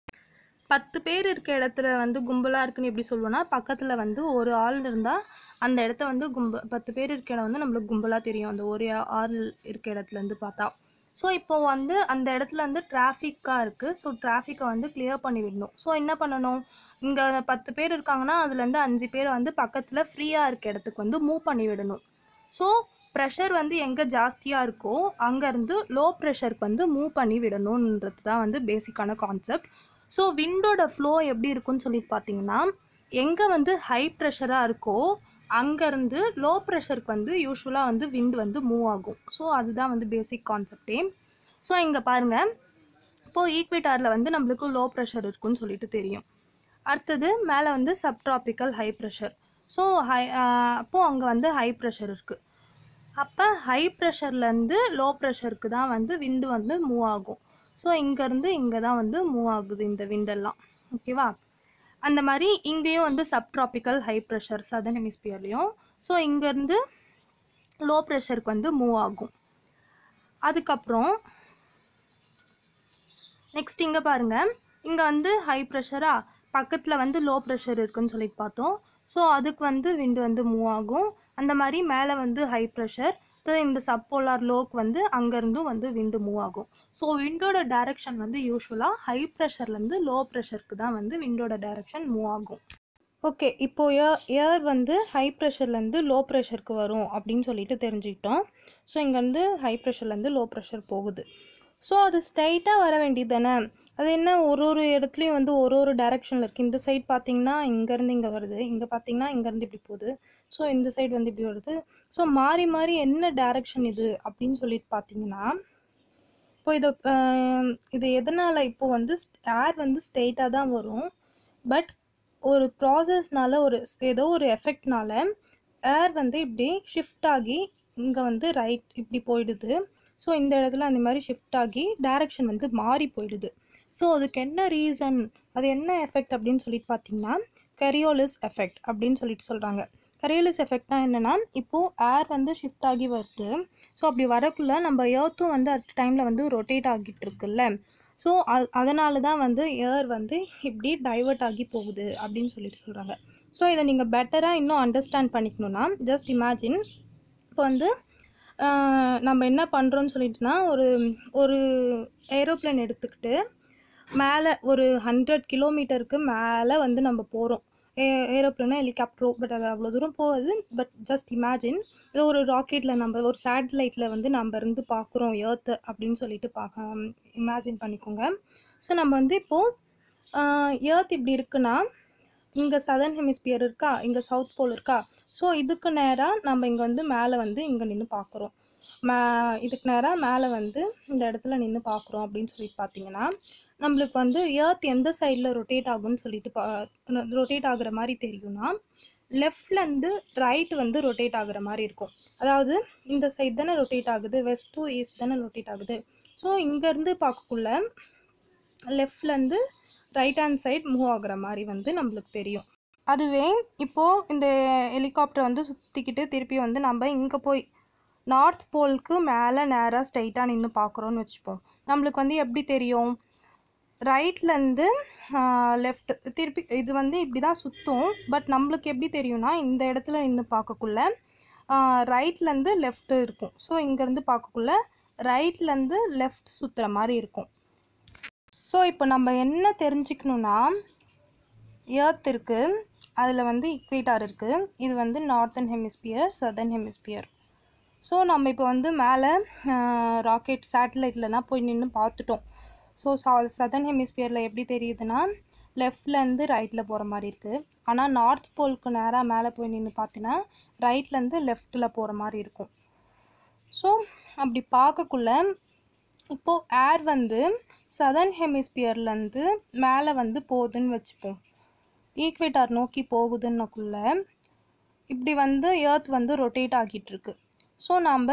பத்து பேர் இருக்க இடத்துல வந்து கும்பலாக இருக்குன்னு எப்படி சொல்லுவோன்னா பக்கத்தில் வந்து ஒரு ஆள் இருந்தால் அந்த இடத்த வந்து கும்ப பத்து பேர் இருக்க இடம் வந்து நம்மளுக்கு கும்பலாக தெரியும் அந்த ஒரு ஆள் இருக்க இடத்துலேருந்து பார்த்தா ஸோ இப்போ வந்து அந்த இடத்துல வந்து டிராஃபிக்காக இருக்குது ஸோ டிராஃபிக்கை வந்து கிளியர் பண்ணி விடணும் ஸோ என்ன பண்ணணும் இங்கே பத்து பேர் இருக்காங்கன்னா அதுலேருந்து அஞ்சு பேர் வந்து பக்கத்தில் ஃப்ரீயாக இருக்க இடத்துக்கு வந்து மூவ் பண்ணி விடணும் ஸோ ப்ரெஷர் வந்து எங்கே ஜாஸ்தியாக இருக்கோ அங்கேருந்து லோ ப்ரெஷருக்கு வந்து மூவ் பண்ணி விடணுன்றது தான் வந்து பேசிக்கான கான்செப்ட் ஸோ விண்டோட ஃப்ளோ எப்படி இருக்குன்னு சொல்லிட்டு பார்த்தீங்கன்னா எங்கே வந்து ஹை ப்ரெஷராக இருக்கோ அங்கேருந்து லோ ப்ரெஷருக்கு வந்து யூஸ்வலாக வந்து விண்ட் வந்து மூவ் ஆகும் ஸோ அதுதான் வந்து பேசிக் கான்செப்டே ஸோ இங்கே பாருங்கள் இப்போது ஈக்வேட்டாரில் வந்து நம்மளுக்கு லோ ப்ரெஷர் இருக்குன்னு சொல்லிட்டு தெரியும் அடுத்தது மேலே வந்து subtropical high pressure so high அப்போது அங்கே வந்து ஹை ப்ரெஷர் இருக்குது அப்போ ஹை ப்ரெஷர்லேருந்து லோ ப்ரெஷருக்கு தான் வந்து விண்டு வந்து மூவ் ஆகும் ஸோ இங்கேருந்து இங்கே தான் வந்து மூவ் ஆகுது இந்த விண்டெல்லாம் ஓகேவா அந்த மாதிரி இங்கேயும் வந்து சப்ட்ராபிக்கல் ஹை ப்ரெஷர் சதன் ஹெமிஸ்பியர்லேயும் ஸோ இங்கேருந்து லோ ப்ரெஷருக்கு வந்து மூவ் ஆகும் அதுக்கப்புறம் நெக்ஸ்ட் இங்கே பாருங்கள் இங்கே வந்து ஹை ப்ரெஷராக பக்கத்தில் வந்து லோ ப்ரெஷர் இருக்குன்னு சொல்லிட்டு பார்த்தோம் ஸோ அதுக்கு வந்து விண்டு வந்து மூவ் ஆகும் அந்த மாதிரி மேலே வந்து ஹை ப்ரெஷர் இந்த சப்போலார் லோக்கு வந்து அங்கேருந்தும் வந்து விண்டு மூவ் ஆகும் ஸோ விண்டோட டைரக்ஷன் வந்து யூஸ்வலாக ஹை ப்ரெஷர்லேருந்து லோ ப்ரெஷருக்கு தான் வந்து விண்டோட டைரக்ஷன் மூவ் ஆகும் ஓகே இப்போது ஏர் ஏர் வந்து ஹை ப்ரெஷர்லேருந்து லோ ப்ரெஷருக்கு வரும் அப்படின்னு சொல்லிட்டு தெரிஞ்சுக்கிட்டோம் ஸோ இங்கேருந்து ஹை ப்ரெஷர்லேருந்து லோ ப்ரெஷர் போகுது ஸோ அது ஸ்ட்ரைட்டாக வர வேண்டியது தானே அது என்ன ஒரு ஒரு இடத்துலையும் வந்து ஒரு ஒரு டைரெக்ஷனில் இருக்குது இந்த சைடு பார்த்தீங்கன்னா இங்கேருந்து இங்கே வருது இங்கே பார்த்தீங்கன்னா இங்கேருந்து இப்படி போகுது ஸோ இந்த சைடு வந்து இப்படி வருது ஸோ மாறி மாறி என்ன டைரெக்ஷன் இது அப்படின்னு சொல்லிட்டு பார்த்தீங்கன்னா இப்போ இதை ஆஹ், இது எதனால் இப்போ வந்து ஏர் வந்து ஸ்ட்ரெயிட்டாக தான் வரும் பட் ஒரு ப்ராசஸ்னால ஒரு ஏதோ ஒரு எஃபெக்ட்னால ஏர் வந்து இப்படி ஷிஃப்ட் ஆகி இங்கே வந்து ரைட் இப்படி போயிடுது ஸோ இந்த இடத்துல அந்த மாதிரி ஷிஃப்ட் ஆகி டைரக்ஷன் வந்து மாறி போயிடுது ஸோ அதுக்கு என்ன ரீசன் அது என்ன எஃபெக்ட் அப்படின்னு சொல்லிட்டு பார்த்தீங்கன்னா கரியோலிஸ் எஃபெக்ட் அப்படின்னு சொல்லிட்டு சொல்கிறாங்க கரியோலிஸ் எஃபெக்ட்னா என்னென்னா இப்போது ஏர் வந்து ஷிஃப்ட் ஆகி வருது ஸோ அப்படி வரக்குள்ள நம்ம ஏர்த்தும் வந்து அட் டைமில் வந்து ரொட்டேட் ஆகிட்டு இருக்குல்ல ஸோ அது அதனால தான் வந்து ஏர் வந்து இப்படி டைவர்ட் ஆகி போகுது அப்படின்னு சொல்லிட்டு சொல்கிறாங்க ஸோ இதை நீங்கள் பெட்டராக இன்னும் அண்டர்ஸ்டாண்ட் பண்ணிக்கணுன்னா ஜஸ்ட் இமேஜின் இப்போ வந்து ஆஹ், நம்ம என்ன பண்ணுறோன்னு சொல்லிட்டுனா ஒரு ஒரு ஏரோப்ளேன் எடுத்துக்கிட்டு மேலே ஒரு ஹண்ட்ரட் கிலோமீட்டருக்கு மேலே வந்து நம்ம போகிறோம் ஏ ஏரோப்ளேனோ ஹெலிகாப்டரோ பட் அது அவ்வளோ தூரம் போகாது பட் ஜஸ்ட் இமேஜின் இது ஒரு ராக்கெட்டில் நம்ம ஒரு சேட்டலைட்டில் வந்து நம்ம இருந்து பார்க்குறோம் ஏர்த்து அப்படின்னு சொல்லிட்டு பார்க்க இமேஜின் பண்ணிக்கோங்க ஸோ நம்ம வந்து இப்போது ஏர்த் இப்படி இருக்குன்னா இங்கே சதர்ன் ஹெமிஸ்பியர் இருக்கா இங்கே சவுத் போல் இருக்கா ஸோ இதுக்கு நேராக நம்ம இங்கே வந்து மேலே வந்து இங்கே நின்று பார்க்குறோம் மே இதுக்கு நேராக மேலே வந்து இந்த இடத்துல நின்று பார்க்குறோம் அப்படின்னு சொல்லிட்டு பார்த்தீங்கன்னா நம்மளுக்கு வந்து ஏர்த் எந்த சைடில் ரொட்டேட் ஆகும்னு சொல்லிட்டு பா ரொட்டேட் ஆகுற மாதிரி தெரியும்னா லெஃப்ட்லேருந்து ரைட் வந்து ரொட்டேட் ஆகுற மாதிரி இருக்கும் அதாவது இந்த சைடு தானே ரொட்டேட் ஆகுது வெஸ்ட் டு ஈஸ்ட் தானே ரொட்டேட் ஆகுது ஸோ இங்கேருந்து பார்க்கக்குள்ள லெஃப்ட்லேருந்து ரைட் ஹேண்ட் சைடு மூவ் ஆகுற மாதிரி வந்து நம்மளுக்கு தெரியும் அதுவே இப்போது இந்த ஹெலிகாப்டர் வந்து சுற்றிக்கிட்டு திருப்பி வந்து நம்ம இங்கே போய் நார்த் போலுக்கு மேலே நேராக ஸ்ட்ரைட்டாக நின்று பார்க்குறோன்னு வச்சுப்போம் நம்மளுக்கு வந்து எப்படி தெரியும் ரைட்லேருந்து லெஃப்ட் திருப்பி இது வந்து இப்படி தான் சுற்றும் பட் நம்மளுக்கு எப்படி தெரியும்னா இந்த இடத்துல நின்று பார்க்கக்குள்ள ரைட்லேருந்து லெஃப்ட் இருக்கும் ஸோ இங்கேருந்து பார்க்கக்குள்ள ரைட்லேருந்து லெஃப்ட் சுற்றுற மாதிரி இருக்கும் ஸோ இப்போ நம்ம என்ன தெரிஞ்சுக்கணுன்னா எர்த் இருக்குது அதில் வந்து இக்வேட்டார் இருக்குது இது வந்து northern hemisphere southern hemisphere so நம்ம இப்போ வந்து மேலே ராக்கெட் சேட்டலைட்லலாம் போய் நின்று பார்த்துட்டோம் ஸோ சா சதர்ன் ஹெமிஸ்பியரில் எப்படி தெரியுதுன்னா லெஃப்ட்லேருந்து ரைட்டில் போகிற மாதிரி இருக்குது ஆனால் நார்த் போலுக்கு நேராக மேலே போய் நின்று பார்த்தீங்கன்னா ரைட்லேருந்து லெஃப்ட்டில் போகிற மாதிரி இருக்கும் ஸோ அப்படி பார்க்கக்குள்ள இப்போது ஏர் வந்து சதர்ன் ஹெமிஸ்பியர்லேருந்து மேலே வந்து போகுதுன்னு வச்சுப்போம் ஈக்வேட்டார் நோக்கி போகுதுன்னக்குள்ள இப்படி வந்து எர்த் வந்து ரொட்டேட் ஆகிட்டு இருக்கு ஸோ நம்ம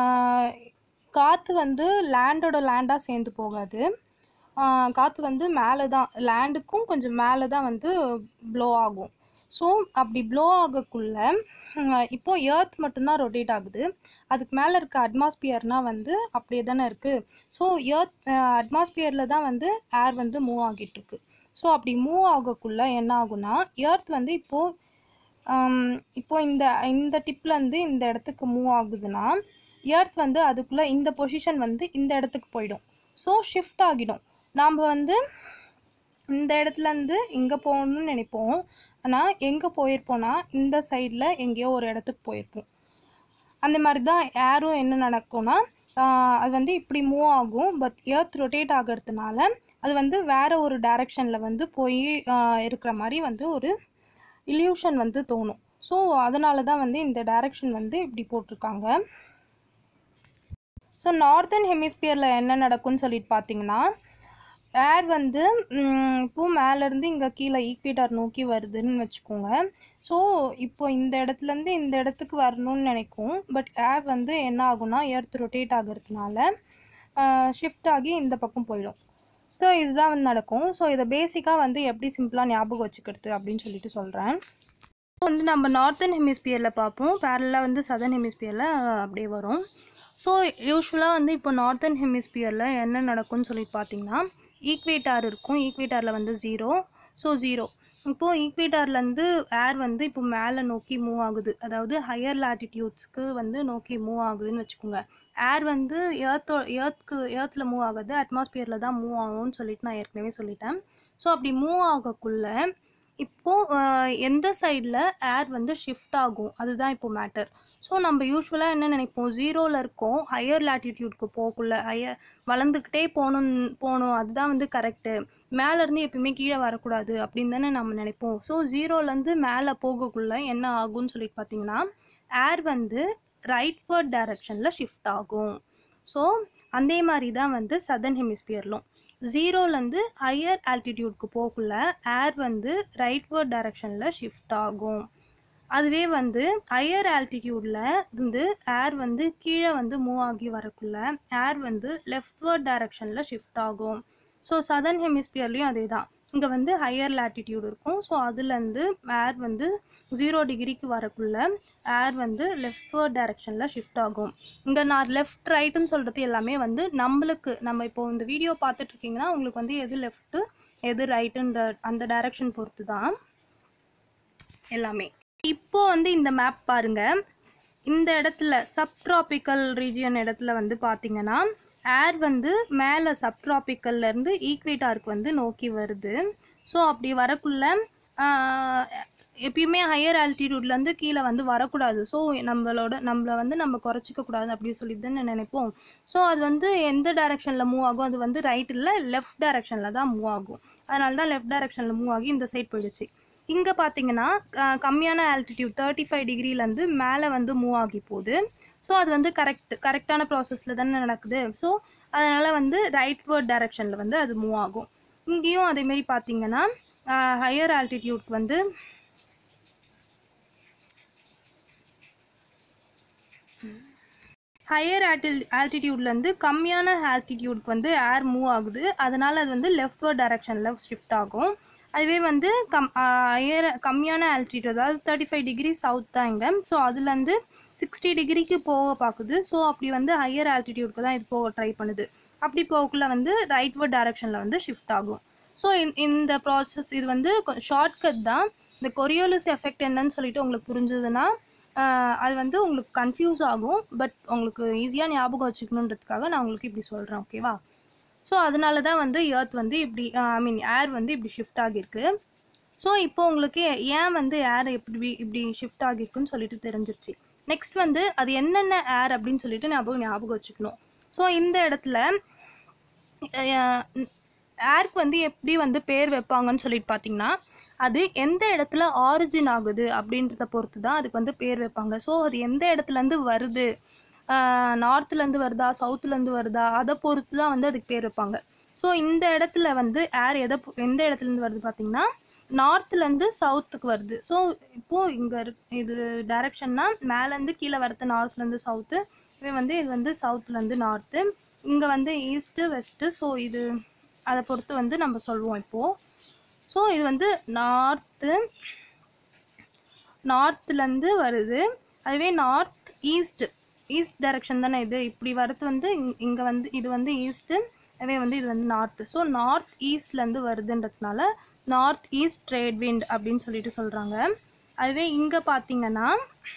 காற்று வந்து லேண்டோட லேண்டாக சேர்ந்து போகாது ஆஹ் காற்று வந்து மேலே தான் லேண்டுக்கும் கொஞ்சம் மேலே தான் வந்து ப்ளோ ஆகும் ஸோ அப்படி ப்ளோ ஆகக்குள்ள ஆஹ் இப்போ எர்த் மட்டும்தான் ரொட்டேட் ஆகுது அதுக்கு மேலே இருக்க அட்மாஸ்பியர்னால் வந்து அப்படியே தானே இருக்குது ஸோ எர்த் அட்மாஸ்பியரில் தான் வந்து ஏர் வந்து மூவ் ஆகிட்டு இருக்கு ஸோ அப்படி மூவ் ஆகக்குள்ள என்ன ஆகும்னா எர்த் வந்து இப்போது ஆம், இப்போ இந்த இந்த டிப்லேருந்து இந்த இடத்துக்கு மூவ் ஆகுதுன்னா எர்த் வந்து அதுக்குள்ளே இந்த பொசிஷன் வந்து இந்த இடத்துக்கு போயிடும் ஸோ ஷிஃப்ட் ஆகிடும் நாம் வந்து இந்த இடத்துலேருந்து இங்கே போகணும்னு நினைப்போம் ஆனால் எங்கே போயிருப்போம்னா இந்த சைடில் எங்கேயோ ஒரு இடத்துக்கு போயிருப்போம் அந்த மாதிரி தான் ஏரும் என்ன நடக்கும்னா அது வந்து இப்படி மூவ் ஆகும் பட் எர்த் ரொட்டேட் ஆகிறதுனால அது வந்து வேறு ஒரு டைரெக்ஷனில் வந்து போய் இருக்கிற மாதிரி வந்து ஒரு இல்யூஷன் வந்து தோணும் ஸோ அதனால தான் வந்து இந்த டைரெக்ஷன் வந்து இப்படி போட்டிருக்காங்க ஸோ நார்த்தன் ஹெமிஸ்பியரில் என்ன நடக்கும்னு சொல்லிட்டு பார்த்தீங்கன்னா ஏர் வந்து இப்போது மேலேருந்து இங்கே கீழே ஈக்வேட்டர் நோக்கி வருதுன்னு வச்சுக்கோங்க ஸோ இப்போ இந்த இடத்துலேருந்து இந்த இடத்துக்கு வரணும்னு நினைக்கும் பட் ஏர் வந்து என்ன ஆகும்னா எர்த் ரொட்டேட் ஆகிறதுனால ஷிஃப்ட் ஆகி இந்த பக்கம் போயிடும் ஸோ இதுதான் வந்து நடக்கும் ஸோ இதை பேசிக்காக வந்து எப்படி சிம்பிளாக ஞாபகம் வச்சுக்கிறது அப்படின்னு சொல்லிட்டு சொல்கிறேன் வந்து நம்ம நார்த்தன் ஹெமிஸ்பியரில் பார்ப்போம் பேரலாக வந்து சதர்ன் ஹெமிஸ்பியரில் அப்படியே வரும் ஸோ யூஸ்வலாக வந்து இப்போ நார்த்தன் ஹெமிஸ்பியரில் என்ன நடக்கும்னு சொல்லி பார்த்தீங்கன்னா ஈக்வேட்டார் இருக்கும் ஈக்வேட்டாரில் வந்து ஜீரோ ஸோ ஜீரோ இப்போது ஈக்வேட்டார்லேருந்து ஏர் வந்து இப்போ மேலே நோக்கி மூவ் ஆகுது அதாவது ஹையர் லாட்டிடியூட்ஸ்க்கு வந்து நோக்கி மூவ் ஆகுதுன்னு வச்சுக்கோங்க ஏர் வந்து ஏர்த்தோ ஏர்த்துக்கு ஏர்த்தில் மூவ் ஆகுது அட்மாஸ்பியரில் தான் மூவ் ஆகும்னு சொல்லிட்டு நான் ஏற்கனவே சொல்லிட்டேன் ஸோ அப்படி மூவ் ஆகக்குள்ள இப்போது எந்த சைடில் ஏர் வந்து ஷிஃப்ட் ஆகும் அதுதான் இப்போ மேட்டர் ஸோ நம்ம யூஸ்வலாக என்ன நினைப்போம் ஜீரோவில் இருக்கோம் ஹையர் லாட்டிடியூட்க்கு போகக்குள்ள ஹையர் வளர்ந்துக்கிட்டே போகணும் போகணும் அதுதான் வந்து கரெக்டு மேலேருந்து எப்பயுமே கீழே வரக்கூடாது அப்படின்னு தானே நம்ம நினைப்போம் ஸோ ஜீரோலேருந்து மேலே போகக்குள்ள என்ன ஆகும்னு சொல்லிட்டு பார்த்தீங்கன்னா ஏர் வந்து ரைட்வர்ட் டைரக்ஷனில் ஷிஃப்ட் ஆகும் ஸோ அதே மாதிரி தான் வந்து சதர்ன் ஹெமிஸ்பியர்லும் ஜீரோலேருந்து ஹையர் ஆல்டிடியூட்க்கு போகக்குள்ள ஏர் வந்து ரைட்வர்ட் டைரக்ஷனில் ஷிஃப்ட் ஆகும் அதுவே வந்து ஹையர் ஆல்டிடியூடில் இருந்து ஏர் வந்து கீழே வந்து மூவ் ஆகி வரக்குள்ள ஏர் வந்து லெஃப்ட்வர்ட் டைரக்ஷனில் ஷிஃப்ட் ஆகும் ஸோ சதர்ன் ஹெமிஸ்பியர்லேயும் அதே தான் இங்கே வந்து ஹையர் லாட்டிடியூட் இருக்கும் ஸோ அதுலேருந்து ஏர் வந்து ஜீரோ டிகிரிக்கு வரக்குள்ள ஏர் வந்து லெஃப்ட்வர்ட் டைரக்ஷனில் ஷிஃப்ட் ஆகும் இங்கே நான் லெஃப்ட் ரைட்டுன்னு சொல்கிறது எல்லாமே வந்து நம்மளுக்கு நம்ம இப்போ இந்த வீடியோ பார்த்துட்ருக்கீங்கன்னா உங்களுக்கு வந்து எது லெஃப்ட்டு எது ரைட்டுன்ற அந்த டைரக்ஷன் பொறுத்து தான் எல்லாமே இப்போ வந்து இந்த மேப் பாருங்க இந்த இடத்துல சப்ட்ராபிக்கல் ரீஜியன் இடத்துல வந்து பார்த்தீங்கன்னா ஏர் வந்து மேலே சப்ட்ராபிக்கல்லேருந்து ஈக்வேட்டாருக்கு வந்து நோக்கி வருது ஸோ அப்படி வரக்குள்ள எப்பயுமே ஹையர் ஆல்டிடியூட்லேருந்து கீழே வந்து வரக்கூடாது ஸோ நம்மளோட நம்மளை வந்து நம்ம குறைச்சிக்க கூடாது அப்படின்னு சொல்லி தான் நினைப்போம் ஸோ அது வந்து எந்த டைரெக்ஷனில் மூவ் ஆகும் அது வந்து ரைட் இல்லை லெஃப்ட் டைரெக்ஷனில் தான் மூவ் ஆகும் அதனால தான் லெஃப்ட் டைரெக்ஷனில் மூவ் ஆகி இந்த சைட் போயிடுச்சு இங்கே பார்த்தீங்கன்னா கம்மியான ஆல்டிடியூட் தேர்ட்டி ஃபைவ் டிகிரிலேருந்து மேலே வந்து மூவ் ஆகி போகுது ஸோ அது வந்து கரெக்ட் கரெக்டான ப்ராசஸில் தானே நடக்குது ஸோ அதனால் வந்து ரைட்வர்ட் டைரக்ஷனில் வந்து அது மூவ் ஆகும் இங்கேயும் அதேமாரி பார்த்தீங்கன்னா ஹையர் ஆல்டிடியூட் வந்து ஹையர் ஆல்டி ஆல்டிடியூட்லேருந்து கம்மியான ஆல்டிடியூட்க்கு வந்து ஏர் மூவ் ஆகுது அதனால் அது வந்து லெஃப்ட்வர்ட் டைரக்ஷனில் ஷிஃப்ட் ஆகும் அதுவே வந்து கம் ஹையர் கம்மியான ஆல்டிடியூட் அதாவது தேர்ட்டி ஃபைவ் டிகிரி சவுத் தான் இங்கே ஸோ அதுலேருந்து சிக்ஸ்டி டிகிரிக்கு போக பார்க்குது ஸோ அப்படி வந்து ஹையர் ஆல்டிடியூட்க்கு தான் இது போக ட்ரை பண்ணுது அப்படி போகக்குள்ள வந்து ரைட்வர்ட் டைரக்ஷனில் வந்து ஷிஃப்ட் ஆகும் ஸோ இந்த ப்ராசஸ் இது வந்து ஷார்ட்கட் தான் இந்த கொரியோலிஸ் எஃபெக்ட் என்னன்னு சொல்லிட்டு உங்களுக்கு புரிஞ்சதுன்னா அது வந்து உங்களுக்கு கன்ஃபியூஸ் ஆகும் பட் உங்களுக்கு ஈஸியாக ஞாபகம் வச்சுக்கணுன்றதுக்காக நான் உங்களுக்கு இப்படி சொல்கிறேன் ஓகேவா ஸோ அதனால தான் வந்து எர்த் வந்து இப்படி ஐ மீன் ஏர் வந்து இப்படி ஷிஃப்ட் ஆகியிருக்கு ஸோ இப்போ உங்களுக்கு ஏன் வந்து ஏர் எப்படி இப்படி ஷிஃப்ட் ஆகியிருக்குன்னு சொல்லிட்டு தெரிஞ்சிருச்சு நெக்ஸ்ட் வந்து அது என்னென்ன ஏர் அப்படின்னு சொல்லிட்டு ஞாபகம் ஞாபகம் வச்சுக்கணும் ஸோ இந்த இடத்துல ஏர்க்கு வந்து எப்படி வந்து பேர் வைப்பாங்கன்னு சொல்லிட்டு பார்த்தீங்கன்னா அது எந்த இடத்துல ஆரிஜின் ஆகுது அப்படின்றத பொறுத்து தான் அதுக்கு வந்து பேர் வைப்பாங்க ஸோ அது எந்த இடத்துலேருந்து வருது நார்த்துலேருந்து வருதா சவுத்துலேருந்து வருதா அதை பொறுத்து தான் வந்து அதுக்கு பேர் வைப்பாங்க ஸோ இந்த இடத்துல வந்து ஏர் எதை எந்த இடத்துலேருந்து வருது பார்த்தீங்கன்னா நார்த்துலேருந்து சவுத்துக்கு வருது ஸோ இப்போது இங்கே இரு இது டைரக்ஷன்னா மேலேருந்து கீழே வரது நார்த்லேருந்து சவுத்து இது வந்து இது வந்து சவுத்துலேருந்து நார்த்து இங்கே வந்து ஈஸ்ட்டு வெஸ்ட்டு ஸோ இது அதை பொறுத்து வந்து நம்ம சொல்லுவோம் இப்போது ஸோ இது வந்து நார்த்து நார்த்துலேருந்து வருது அதுவே நார்த் ஈஸ்ட்டு ஈஸ்ட் டைரக்ஷன் தானே இது இப்படி வரது வந்து இங்கே வந்து இது வந்து ஈஸ்ட்டு அதுவே வந்து இது வந்து நார்த்து ஸோ நார்த் ஈஸ்ட்லேருந்து வருதுன்றதுனால நார்த் ஈஸ்ட் ட்ரேட் விண்ட் அப்படின்னு சொல்லிட்டு சொல்கிறாங்க அதுவே இங்கே பார்த்தீங்கன்னா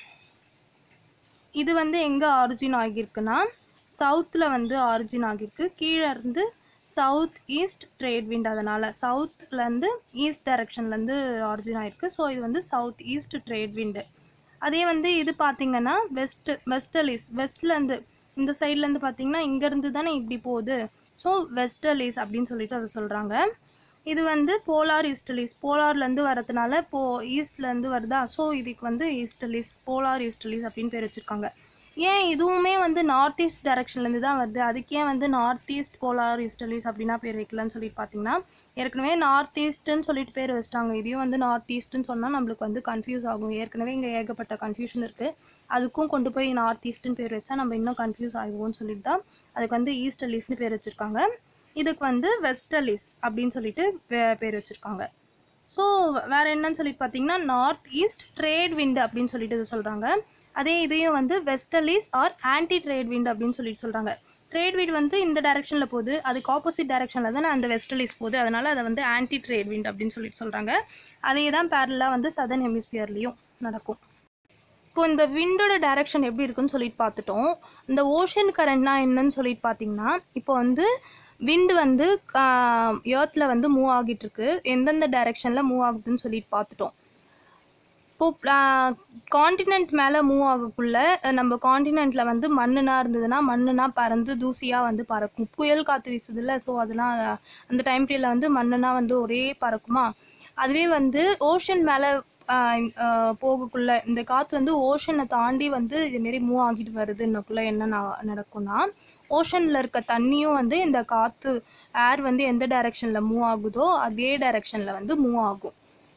இது வந்து எங்கே ஆரிஜின் ஆகியிருக்குன்னா சவுத்தில் வந்து ஆரிஜின் ஆகியிருக்கு கீழே இருந்து சவுத் ஈஸ்ட் ட்ரேட் விண்ட் அதனால் சவுத்லேருந்து ஈஸ்ட் டைரக்ஷன்லேருந்து ஆரிஜின் ஆகிருக்கு ஸோ இது வந்து சவுத் ஈஸ்ட் ட்ரேட் விண்டு அதே வந்து இது பார்த்திங்கன்னா வெஸ்ட்டு வெஸ்டலிஸ் வெஸ்ட்லேருந்து இந்த சைட்லேருந்து பார்த்தீங்கன்னா இங்கேருந்து தானே இப்படி போகுது ஸோ வெஸ்டர்லீஸ் அப்படின்னு சொல்லிட்டு அதை சொல்கிறாங்க இது வந்து போலார் ஈஸ்டர்லீஸ் போலார்லேருந்து வரதுனால போ ஈஸ்ட்லேருந்து வருதா ஸோ இதுக்கு வந்து ஈஸ்டர்லீஸ் போலார் ஈஸ்டர்லீஸ் அப்படின்னு பேர் வச்சுருக்காங்க ஏன் இதுவுமே வந்து நார்த் ஈஸ்ட் டைரக்ஷன்லேருந்து தான் வருது அதுக்கே வந்து நார்த் ஈஸ்ட் போலார் ஈஸ்டர்லீஸ் அப்படின்னா பேர் வைக்கலாம்னு சொல்லிட்டு பார்த்தீங்கன்னா ஏற்கனவே நார்த் ஈஸ்ட்டுன்னு சொல்லிட்டு பேர் வச்சிட்டாங்க இதையும் வந்து நார்த் ஈஸ்ட்டுன்னு சொன்னால் நம்மளுக்கு வந்து கன்ஃபியூஸ் ஆகும் ஏற்கனவே இங்கே ஏகப்பட்ட கன்ஃபியூஷன் இருக்குது அதுக்கும் கொண்டு போய் நார்த் ஈஸ்ட்டுன்னு பேர் வச்சா நம்ம இன்னும் கன்ஃபியூஸ் ஆகுவோம்னு சொல்லிட்டு தான் அதுக்கு வந்து ஈஸ்டர்லீஸ்னு பேர் வச்சுருக்காங்க இதுக்கு வந்து வெஸ்டர்லிஸ் அப்படின்னு சொல்லிட்டு வே- பேர் வச்சுருக்காங்க ஸோ வேற என்னன்னு சொல்லிட்டு பார்த்தீங்கன்னா நார்த் ஈஸ்ட் ட்ரேட் விண்ட் அப்படின்னு சொல்லிட்டு இது சொல்கிறாங்க அதே இதையும் வந்து westerlies or anti trade wind அப்படின்னு சொல்லிட்டு சொல்கிறாங்க ட்ரேட் விண்ட் வந்து இந்த டைரக்ஷனில் போகுது அதுக்கு ஆப்போசிட் டைரக்ஷனில் தானே அந்த வெஸ்டர்லீஸ் போகுது அதனால அதை வந்து ஆன்டி ட்ரேட் விண்ட் அப்படின்னு சொல்லிட்டு சொல்கிறாங்க அதே தான் பேரலாக வந்து சதர்ன் ஹெமிஸ்பியர்லேயும் நடக்கும் இப்போ இந்த விண்டோட டைரக்ஷன் எப்படி இருக்குன்னு சொல்லிட்டு பார்த்துட்டோம் இந்த ஓஷன் கரண்ட்னா என்னன்னு சொல்லிட்டு பார்த்தீங்கன்னா இப்போ வந்து விண்டு வந்து ஏர்த்தில் வந்து மூவ் ஆகிட்டு இருக்கு எந்தெந்த டைரக்ஷனில் மூவ் ஆகுதுன்னு சொல்லிட்டு பார்த்துட்டோம் இப்போ காண்டினென்ட் மேலே மூவ் ஆகக்குள்ள அஹ், நம்ம காண்டினென்ட்டில் வந்து மண்ணுனா இருந்ததுன்னா மண்ணுனா பறந்து தூசியாக வந்து பறக்கும் புயல் காற்று வீசுதுல்ல ஸோ அதெல்லாம் அஹ், அந்த டைம் பீரியடில் வந்து மண்ணுனா வந்து ஒரே பறக்குமா அதுவே வந்து ஓஷன் மேலே போகக்குள்ள இந்த காற்று வந்து ஓஷனை தாண்டி வந்து இதுமாரி மூவ் ஆகிட்டு வருதுன்னக்குள்ள என்ன நா- நடக்கும்னா ஓஷனில் இருக்க தண்ணியும் வந்து இந்த காற்று ஏர் வந்து எந்த டைரக்ஷனில் மூவ் ஆகுதோ அதே டைரக்ஷனில் வந்து மூவ் ஆகும்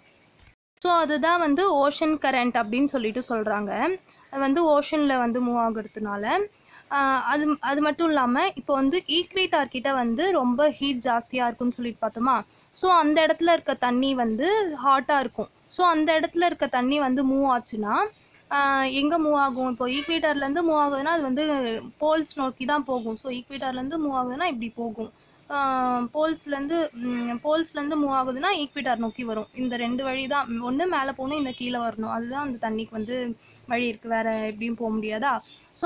ஸோ அதுதான் வந்து ஓஷன் கரண்ட் அப்படின்னு சொல்லிட்டு சொல்கிறாங்க அது வந்து ஓஷனில் வந்து மூவ் ஆகுறதுனால ஆஹ் அது அது மட்டும் இல்லாமல் இப்போ வந்து ஈக்வேட்டார் கிட்ட வந்து ரொம்ப ஹீட் ஜாஸ்தியாக இருக்குன்னு சொல்லிட்டு பார்த்தோமா ஸோ அந்த இடத்துல இருக்க தண்ணி வந்து ஹாட்டாக இருக்கும் ஸோ அந்த இடத்துல இருக்க தண்ணி வந்து மூவ் ஆச்சுன்னா எங்கே மூவ் ஆகும் இப்போ ஈக்வேட்டர்லேருந்து மூவ் ஆகுதுன்னா அது வந்து போல்ஸ் நோக்கி தான் போகும் ஸோ ஈக்வேட்டர்லேருந்து மூவ் ஆகுதுன்னா இப்படி போகும் போல்ஸ்லேருந்து போல்ஸ்லேருந்து மூவ் ஆகுதுன்னா ஈக்விட்டார் நோக்கி வரும் இந்த ரெண்டு வழி தான் ஒன்று மேலே போகணும் இல்லை கீழே வரணும் அதுதான் அந்த தண்ணிக்கு வந்து வழி இருக்குது வேறு எப்படியும் போக முடியாதா ஸோ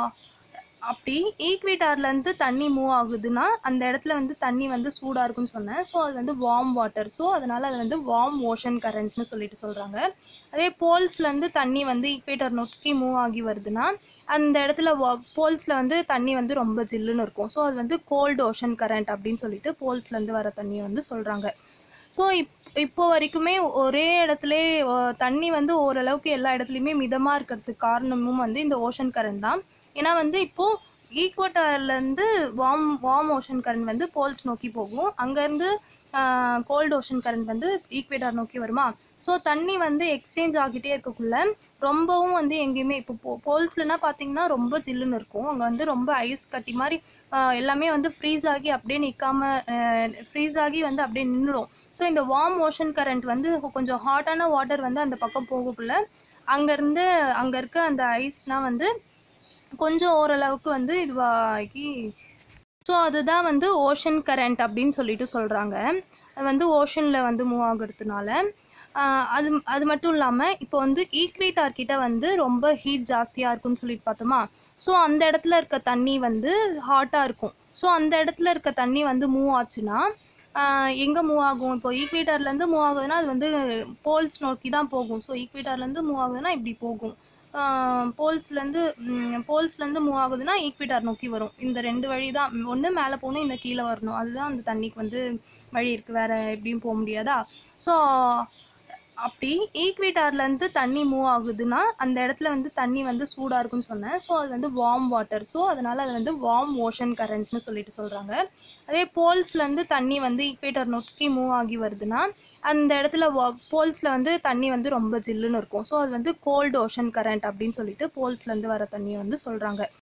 அப்படி ஈக்வேட்டார்லேருந்து தண்ணி மூவ் ஆகுதுன்னா அந்த இடத்துல வந்து தண்ணி வந்து சூடாக இருக்குன்னு சொன்னேன் ஸோ அது வந்து வார்ம் வாட்டர் ஸோ அதனால் அது வந்து வார்ம் ஓஷன் கரண்ட்னு சொல்லிட்டு சொல்கிறாங்க அதே போல்ஸ்லேருந்து தண்ணி வந்து ஈக்வேட்டர் நோக்கி மூவ் ஆகி வருதுன்னா அந்த இடத்துல போல்ஸில் வந்து தண்ணி வந்து ரொம்ப ஜில்லுன்னு இருக்கும் ஸோ அது வந்து கோல்டு ஓஷன் கரண்ட் அப்படின்னு சொல்லிட்டு போல்ஸ்லேருந்து வர தண்ணியை வந்து சொல்கிறாங்க ஸோ இப் இப்போ வரைக்குமே ஒரே இடத்துல தண்ணி வந்து ஓரளவுக்கு எல்லா இடத்துலையுமே மிதமாக இருக்கிறதுக்கு காரணமும் வந்து இந்த ஓஷன் கரண்ட் தான் ஏன்னா வந்து இப்போது ஈக்குவட்டர்லேருந்து வார்ம் வார்ம் ஓஷன் கரண்ட் வந்து போல்ஸ் நோக்கி போகும் அங்கேருந்து கோல்டு ஓஷன் கரண்ட் வந்து ஈக்குவேட்டர் நோக்கி வருமா ஸோ தண்ணி வந்து எக்ஸ்சேஞ்ச் ஆகிட்டே இருக்கக்குள்ள ரொம்பவும் வந்து எங்கேயுமே இப்போ போ போல்ஸ்லனா பார்த்தீங்கன்னா ரொம்ப ஜில்லுன்னு இருக்கும் அங்கே வந்து ரொம்ப ஐஸ் கட்டி மாதிரி ஆஹ் எல்லாமே வந்து ஃப்ரீஸ் ஆகி அப்படியே நிற்காம ஃப்ரீஸ் ஆகி வந்து அப்படியே நின்றுடும் ஸோ இந்த வார்ம் ஓஷன் கரண்ட் வந்து கொஞ்சம் ஹாட்டான வாட்டர் வந்து அந்த பக்கம் போகக்குள்ள அங்கேருந்து அங்கே இருக்க அந்த ஐஸ்லாம் வந்து கொஞ்சம் ஓரளவுக்கு வந்து இதுவாகி ஸோ அதுதான் வந்து ஓஷன் கரண்ட் அப்படின்னு சொல்லிட்டு சொல்கிறாங்க அது வந்து ஓஷனில் வந்து மூவ் ஆகுறதுனால ஆஹ் அது அது மட்டும் இல்லாமல் இப்போ வந்து ஈக்வேட்டார் கிட்ட வந்து ரொம்ப ஹீட் ஜாஸ்தியாக இருக்குன்னு சொல்லிட்டு பார்த்தோமா ஸோ அந்த இடத்துல இருக்க தண்ணி வந்து ஹாட்டாக இருக்கும் ஸோ அந்த இடத்துல இருக்க தண்ணி வந்து மூவ் ஆச்சுன்னா எங்கே மூவ் ஆகும் இப்போ ஈக்வேட்டர்லேருந்து மூவ் ஆகுதுன்னா அது வந்து போல்ஸ் நோக்கி தான் போகும் ஸோ ஈக்வேட்டர்லேருந்து மூவ் ஆகுதுன்னா இப்படி போகும் போல்ஸ்லேருந்து போல்ஸ்லேருந்து மூவ் ஆகுதுன்னா ஈக்விட்டார் நோக்கி வரும் இந்த ரெண்டு வழி தான் ஒன்று மேலே போகணும் இல்லை கீழே வரணும் அதுதான் அந்த தண்ணிக்கு வந்து வழி இருக்குது வேறு எப்படியும் போக முடியாதா ஸோ அப்படி ஈக்வேட்டார்லேருந்து தண்ணி மூவ் ஆகுதுன்னா அந்த இடத்துல வந்து தண்ணி வந்து சூடாக இருக்குன்னு சொன்னேன் ஸோ அது வந்து வார்ம் வாட்டர் ஸோ அதனால் அது வந்து வார்ம் ஓஷன் கரண்ட்னு சொல்லிட்டு சொல்கிறாங்க அதே போல்ஸ்லேருந்து தண்ணி வந்து ஈக்வேட்டர் நோக்கி மூவ் ஆகி வருதுன்னா அந்த இடத்துல போல்ஸில் வந்து தண்ணி வந்து ரொம்ப ஜில்லுன்னு இருக்கும் ஸோ அது வந்து கோல்டு ஓஷன் கரண்ட் அப்படின்னு சொல்லிட்டு போல்ஸ்லேருந்து வர தண்ணியை வந்து சொல்கிறாங்க